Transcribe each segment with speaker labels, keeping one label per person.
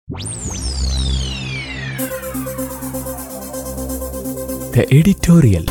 Speaker 1: The editorial.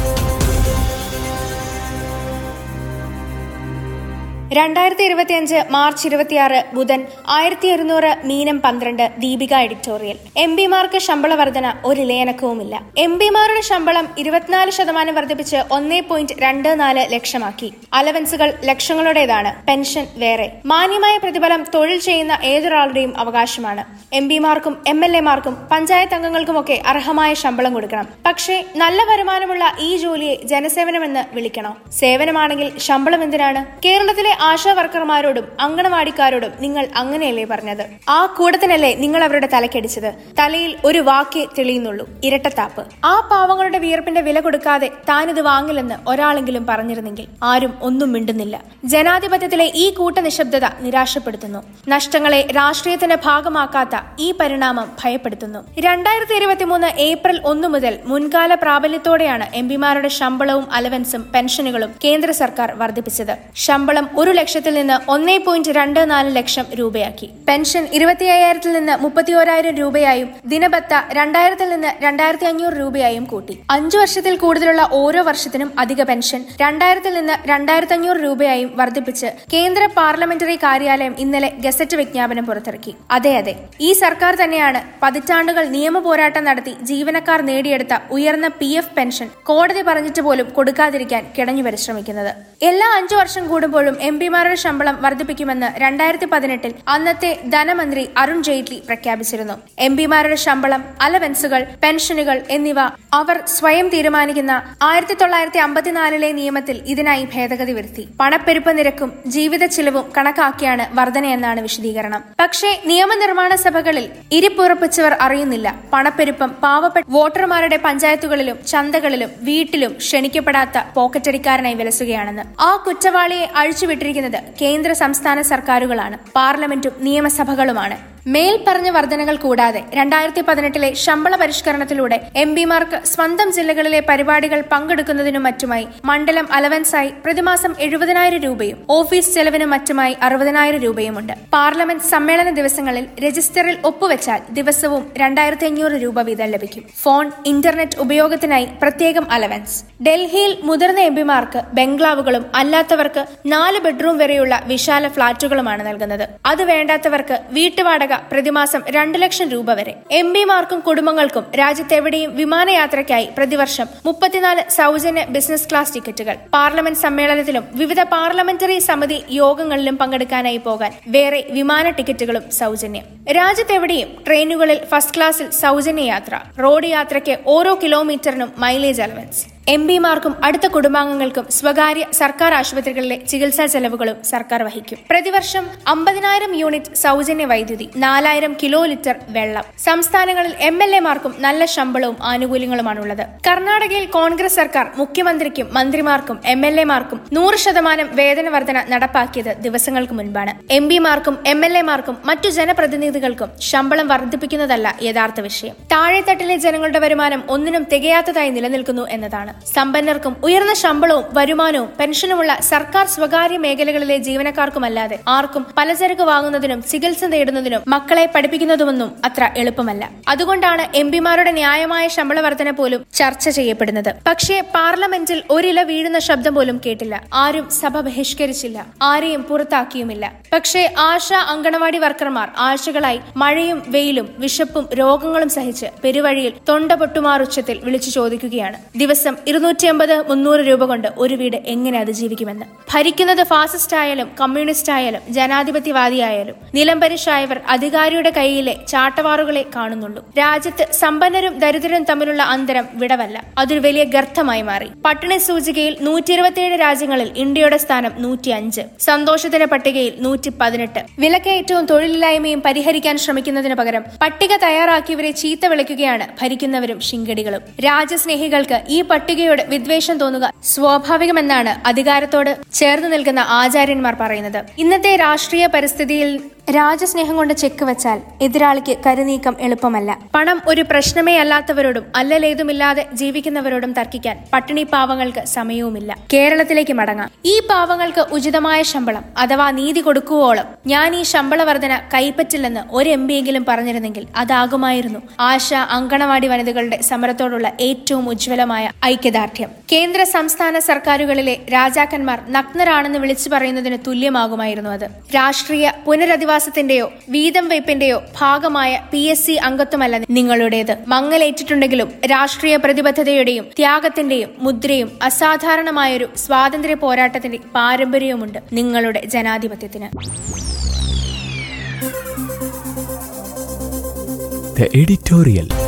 Speaker 2: രണ്ടായിരത്തി ഇരുപത്തിയഞ്ച് March ഇരുപത്തിയാറ് ബുധൻ ആയിരത്തി ഒരുന്നൂറ് മീനം പന്ത്രണ്ട് ദീപിക എഡിറ്റോറിയൽ എം പിമാർക്ക് ശമ്പള വർധന ഒരു ഇലയനക്കവുമില്ല എം പിമാരുടെ ശമ്പളം ഇരുപത്തിനാല് ശതമാനം വർദ്ധിപ്പിച്ച് ഒന്നേ പോയിന്റ് രണ്ട് നാല് ലക്ഷമാക്കി അലവൻസുകൾ ലക്ഷങ്ങളുടേതാണ് പെൻഷൻ വേറെ മാന്യമായ പ്രതിഫലം തൊഴിൽ ചെയ്യുന്ന ഏതൊരാളുടെയും അവകാശമാണ് എം പിമാർക്കും എം എൽ എമാർക്കും പഞ്ചായത്ത് അംഗങ്ങൾക്കുമൊക്കെ അർഹമായ ശമ്പളം കൊടുക്കണം പക്ഷേ നല്ല വരുമാനമുള്ള ഈ ജോലിയെ ജനസേവനമെന്ന് വിളിക്കണോ സേവനമാണെങ്കിൽ ശമ്പളം എന്തിനാണ് കേരളത്തിലെ ആശാ വർക്കർമാരോടും അങ്കണവാടിക്കാരോടും നിങ്ങൾ അങ്ങനെയല്ലേ പറഞ്ഞത് ആ കൂടത്തിനല്ലേ നിങ്ങൾ അവരുടെ തലക്കടിച്ചത് തലയിൽ ഒരു വാക്കേ തെളിയുന്നുള്ളൂ ഇരട്ടത്താപ്പ് ആ പാവങ്ങളുടെ വിയർപ്പിന്റെ വില കൊടുക്കാതെ താനിത് വാങ്ങില്ലെന്ന് ഒരാളെങ്കിലും പറഞ്ഞിരുന്നെങ്കിൽ ആരും ഒന്നും മിണ്ടുന്നില്ല ജനാധിപത്യത്തിലെ ഈ കൂട്ട നിശബ്ദത നിരാശപ്പെടുത്തുന്നു നഷ്ടങ്ങളെ രാഷ്ട്രീയത്തിന്റെ ഭാഗമാക്കാത്ത ഈ പരിണാമം ഭയപ്പെടുത്തുന്നു രണ്ടായിരത്തി ഇരുപത്തിമൂന്ന് ഏപ്രിൽ ഒന്ന് മുതൽ മുൻകാല പ്രാബല്യത്തോടെയാണ് എം പിമാരുടെ ശമ്പളവും അലവൻസും പെൻഷനുകളും കേന്ദ്ര സർക്കാർ വർദ്ധിപ്പിച്ചത് ശമ്പളം ഒരു ലക്ഷത്തിൽ നിന്ന് ഒന്നേ പോയിന്റ് രണ്ട് നാല് ലക്ഷം രൂപയാക്കി പെൻഷൻ ഇരുപത്തി അയ്യായിരത്തിൽ നിന്ന് മുപ്പത്തി ഓരായിരം രൂപയായും ദിനബത്ത രണ്ടായിരത്തിൽ നിന്ന് രണ്ടായിരത്തി അഞ്ഞൂറ് രൂപയായും കൂട്ടി അഞ്ചു വർഷത്തിൽ കൂടുതലുള്ള ഓരോ വർഷത്തിനും അധിക പെൻഷൻ രണ്ടായിരത്തിൽ നിന്ന് രണ്ടായിരത്തി അഞ്ഞൂറ് രൂപയായും വർദ്ധിപ്പിച്ച് കേന്ദ്ര പാർലമെന്ററി കാര്യാലയം ഇന്നലെ ഗസറ്റ് വിജ്ഞാപനം പുറത്തിറക്കി അതെ അതെ ഈ സർക്കാർ തന്നെയാണ് പതിറ്റാണ്ടുകൾ നിയമ പോരാട്ടം നടത്തി ജീവനക്കാർ നേടിയെടുത്ത ഉയർന്ന പി എഫ് പെൻഷൻ കോടതി പറഞ്ഞിട്ട് പോലും കൊടുക്കാതിരിക്കാൻ കിടഞ്ഞു പരിശ്രമിക്കുന്നത് എല്ലാ അഞ്ചു വർഷം കൂടുമ്പോഴും എം പിമാരുടെ ശമ്പളം വർദ്ധിപ്പിക്കുമെന്ന് രണ്ടായിരത്തി പതിനെട്ടിൽ അന്നത്തെ ധനമന്ത്രി അരുൺ ജെയ്റ്റ്ലി പ്രഖ്യാപിച്ചിരുന്നു എം പിമാരുടെ ശമ്പളം അലവൻസുകൾ പെൻഷനുകൾ എന്നിവ അവർ സ്വയം തീരുമാനിക്കുന്ന ആയിരത്തി തൊള്ളായിരത്തി അമ്പത്തിനാലിലെ നിയമത്തിൽ ഇതിനായി ഭേദഗതി വരുത്തി പണപ്പെരുപ്പ നിരക്കും ജീവിത ചിലവും കണക്കാക്കിയാണ് വർധനയെന്നാണ് വിശദീകരണം പക്ഷേ നിയമനിർമ്മാണ സഭകളിൽ ഇരിപ്പുറപ്പിച്ചവർ അറിയുന്നില്ല പണപ്പെരുപ്പം പാവപ്പെട്ട വോട്ടർമാരുടെ പഞ്ചായത്തുകളിലും ചന്തകളിലും വീട്ടിലും ക്ഷണിക്കപ്പെടാത്ത പോക്കറ്റടിക്കാരനായി വിലസുകയാണെന്ന് ആ കുറ്റവാളിയെ അഴിച്ചുവിട്ടിരിക്കുന്നത് കേന്ദ്ര സംസ്ഥാന സർക്കാരുകളാണ് പാർലമെന്റും നിയമസഭകളുമാണ് മേൽ പറഞ്ഞ വർധനകൾ കൂടാതെ രണ്ടായിരത്തി പതിനെട്ടിലെ ശമ്പള പരിഷ്കരണത്തിലൂടെ എം പിമാർക്ക് സ്വന്തം ജില്ലകളിലെ പരിപാടികൾ പങ്കെടുക്കുന്നതിനും മറ്റുമായി മണ്ഡലം അലവൻസായി പ്രതിമാസം എഴുപതിനായിരം രൂപയും ഓഫീസ് ചെലവിനും മറ്റുമായി അറുപതിനായിരം രൂപയുമുണ്ട് പാർലമെന്റ് സമ്മേളന ദിവസങ്ങളിൽ രജിസ്റ്ററിൽ ഒപ്പുവെച്ചാൽ ദിവസവും രണ്ടായിരത്തി അഞ്ഞൂറ് രൂപ വീതം ലഭിക്കും ഫോൺ ഇന്റർനെറ്റ് ഉപയോഗത്തിനായി പ്രത്യേകം അലവൻസ് ഡൽഹിയിൽ മുതിർന്ന എം പിമാർക്ക് ബംഗ്ലാവുകളും അല്ലാത്തവർക്ക് നാല് ബെഡ്റൂം വരെയുള്ള വിശാല ഫ്ളാറ്റുകളുമാണ് നൽകുന്നത് അത് വേണ്ടാത്തവർക്ക് വീട്ടുവാടക പ്രതിമാസം രണ്ടു ലക്ഷം രൂപ വരെ എം പിമാർക്കും കുടുംബങ്ങൾക്കും രാജ്യത്തെവിടെയും വിമാനയാത്രയ്ക്കായി പ്രതിവർഷം മുപ്പത്തിനാല് സൗജന്യ ബിസിനസ് ക്ലാസ് ടിക്കറ്റുകൾ പാർലമെന്റ് സമ്മേളനത്തിലും വിവിധ പാർലമെന്ററി സമിതി യോഗങ്ങളിലും പങ്കെടുക്കാനായി പോകാൻ വേറെ വിമാന ടിക്കറ്റുകളും സൗജന്യം രാജ്യത്തെവിടെയും ട്രെയിനുകളിൽ ഫസ്റ്റ് ക്ലാസ്സിൽ സൗജന്യ യാത്ര റോഡ് യാത്രയ്ക്ക് ഓരോ കിലോമീറ്ററിനും മൈലേജ് അലവൻസ് എം പിമാർക്കും അടുത്ത കുടുംബാംഗങ്ങൾക്കും സ്വകാര്യ സർക്കാർ ആശുപത്രികളിലെ ചികിത്സാ ചെലവുകളും സർക്കാർ വഹിക്കും പ്രതിവർഷം അമ്പതിനായിരം യൂണിറ്റ് സൗജന്യ വൈദ്യുതി നാലായിരം കിലോ ലിറ്റർ വെള്ളം സംസ്ഥാനങ്ങളിൽ എം എൽ എമാർക്കും നല്ല ശമ്പളവും ആനുകൂല്യങ്ങളുമാണുള്ളത് കർണാടകയിൽ കോൺഗ്രസ് സർക്കാർ മുഖ്യമന്ത്രിക്കും മന്ത്രിമാർക്കും എം എൽ എമാർക്കും നൂറ് ശതമാനം വേതന വർധന നടപ്പാക്കിയത് ദിവസങ്ങൾക്ക് മുൻപാണ് എം പിമാർക്കും എം എൽ എമാർക്കും മറ്റു ജനപ്രതിനിധികൾക്കും ശമ്പളം വർദ്ധിപ്പിക്കുന്നതല്ല യഥാർത്ഥ വിഷയം താഴെത്തട്ടിലെ ജനങ്ങളുടെ വരുമാനം ഒന്നിനും തികയാത്തതായി നിലനിൽക്കുന്നു എന്നതാണ് സമ്പന്നർക്കും ഉയർന്ന ശമ്പളവും വരുമാനവും പെൻഷനുമുള്ള സർക്കാർ സ്വകാര്യ മേഖലകളിലെ ജീവനക്കാർക്കുമല്ലാതെ ആർക്കും പലചരക്ക് വാങ്ങുന്നതിനും ചികിത്സ നേടുന്നതിനും മക്കളെ പഠിപ്പിക്കുന്നതുമൊന്നും അത്ര എളുപ്പമല്ല അതുകൊണ്ടാണ് എം പിമാരുടെ ന്യായമായ ശമ്പള വർധന പോലും ചർച്ച ചെയ്യപ്പെടുന്നത് പക്ഷേ പാർലമെന്റിൽ ഒരില വീഴുന്ന ശബ്ദം പോലും കേട്ടില്ല ആരും സഭ ബഹിഷ്കരിച്ചില്ല ആരെയും പുറത്താക്കിയുമില്ല പക്ഷേ ആശ അങ്കണവാടി വർക്കർമാർ ആഴ്ചകളായി മഴയും വെയിലും വിശപ്പും രോഗങ്ങളും സഹിച്ച് പെരുവഴിയിൽ തൊണ്ട പൊട്ടുമാറുച്ചത്തിൽ വിളിച്ചു ചോദിക്കുകയാണ് ദിവസം ഇരുന്നൂറ്റി അമ്പത് മുന്നൂറ് രൂപ കൊണ്ട് ഒരു വീട് എങ്ങനെ അതിജീവിക്കുമെന്ന് ഭരിക്കുന്നത് ഫാസിസ്റ്റ് ആയാലും കമ്മ്യൂണിസ്റ്റ് ആയാലും ജനാധിപത്യവാദിയായാലും നിലംപരിശായവർ അധികാരിയുടെ കയ്യിലെ ചാട്ടവാറുകളെ കാണുന്നുള്ളൂ രാജ്യത്ത് സമ്പന്നരും ദരിദ്രരും തമ്മിലുള്ള അന്തരം വിടവല്ല അതൊരു വലിയ ഗർത്തമായി മാറി പട്ടിണി സൂചികയിൽ നൂറ്റി ഇരുപത്തിയേഴ് രാജ്യങ്ങളിൽ ഇന്ത്യയുടെ സ്ഥാനം നൂറ്റി അഞ്ച് സന്തോഷത്തിന്റെ പട്ടികയിൽ നൂറ്റി പതിനെട്ട് വിലക്കയറ്റവും തൊഴിലില്ലായ്മയും പരിഹരിക്കാൻ ശ്രമിക്കുന്നതിന് പകരം പട്ടിക തയ്യാറാക്കിയവരെ ചീത്ത വിളിക്കുകയാണ് ഭരിക്കുന്നവരും ശിങ്കടികളും രാജ്യസ്നേഹികൾക്ക് ഈ പട്ടികയോട് വിദ്വേഷം തോന്നുക സ്വാഭാവികമെന്നാണ് അധികാരത്തോട് ചേർന്ന് നിൽക്കുന്ന ആചാര്യന്മാർ പറയുന്നത് ഇന്നത്തെ രാഷ്ട്രീയ പരിസ്ഥിതിയിൽ രാജസ്നേഹം കൊണ്ട് ചെക്ക് വെച്ചാൽ എതിരാളിക്ക് കരുനീക്കം എളുപ്പമല്ല പണം ഒരു പ്രശ്നമേ അല്ലാത്തവരോടും അല്ലലേതുമില്ലാതെ ജീവിക്കുന്നവരോടും തർക്കിക്കാൻ പട്ടിണി പാവങ്ങൾക്ക് സമയവുമില്ല കേരളത്തിലേക്ക് മടങ്ങാം ഈ പാവങ്ങൾക്ക് ഉചിതമായ ശമ്പളം അഥവാ നീതി കൊടുക്കുവോളം ഞാൻ ഈ ശമ്പള വർധന കൈപ്പറ്റില്ലെന്ന് ഒരു എം പിയെങ്കിലും പറഞ്ഞിരുന്നെങ്കിൽ അതാകുമായിരുന്നു ആശ അങ്കണവാടി വനിതകളുടെ സമരത്തോടുള്ള ഏറ്റവും ഉജ്ജ്വലമായ ഐക്യദാർഢ്യം കേന്ദ്ര സംസ്ഥാന സർക്കാരുകളിലെ രാജാക്കന്മാർ നഗ്നരാണെന്ന് വിളിച്ചു പറയുന്നതിന് തുല്യമാകുമായിരുന്നു അത് രാഷ്ട്രീയ പുനരധിവാസത്തിന്റെയോ വീതം വെയ്പ്പിന്റെയോ ഭാഗമായ പി എസ് സി അംഗത്വമല്ല നിങ്ങളുടേത് മങ്ങലേറ്റിട്ടുണ്ടെങ്കിലും രാഷ്ട്രീയ പ്രതിബദ്ധതയുടെയും ത്യാഗത്തിന്റെയും മുദ്രയും അസാധാരണമായൊരു സ്വാതന്ത്ര്യ പോരാട്ടത്തിന്റെ പാരമ്പര്യവുമുണ്ട് നിങ്ങളുടെ ജനാധിപത്യത്തിന്
Speaker 1: The editorial.